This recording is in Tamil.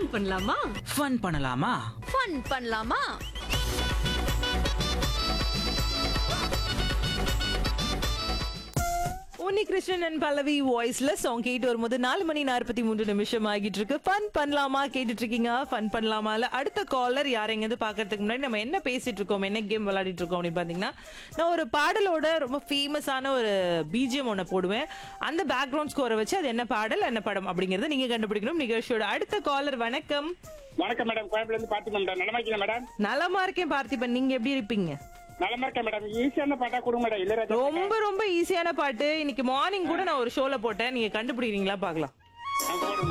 பண்ணலாமா ஃபன் பண்ணலாமா ஃபன் பண்ணலாமா உன்னி கிருஷ்ணன் அண்ட் பல்லவி வாய்ஸ்ல சாங் கேட்டு வரும்போது நாலு மணி நாற்பத்தி மூன்று நிமிஷம் ஆகிட்டு இருக்கு ஃபன் பண்ணலாமா கேட்டுட்டு இருக்கீங்க ஃபன் பண்ணலாமால அடுத்த காலர் யார் எங்கேருந்து பாக்குறதுக்கு முன்னாடி நம்ம என்ன பேசிட்டு இருக்கோம் என்ன கேம் விளையாடிட்டு இருக்கோம் அப்படின்னு பாத்தீங்கன்னா நான் ஒரு பாடலோட ரொம்ப ஃபேமஸான ஒரு பிஜிஎம் ஒன்று போடுவேன் அந்த பேக்ரவுண்ட் ஸ்கோரை வச்சு அது என்ன பாடல் என்ன படம் அப்படிங்கறத நீங்க கண்டுபிடிக்கணும் நிகழ்ச்சியோட அடுத்த காலர் வணக்கம் வணக்கம் மேடம் கோயம்புல இருந்து பாத்து மேடம் நலமா இருக்கீங்க மேடம் நலமா இருக்கேன் பார்த்திபன் நீங்க எப்படி இருப்பீங்க நலமா இருக்கேன் மேடம் ஈஸியான பாட்டா கொடுங்க மேடம் இளையராஜா ரொம்ப ரொம்ப ஈஸியான பாட்டு இன்னைக்கு மார்னிங் கூட நான் ஒரு ஷோல போட்டேன் நீங்க கண்டுபிடிக்கிறீங்களா பார்க்கலாம் பாட்டு.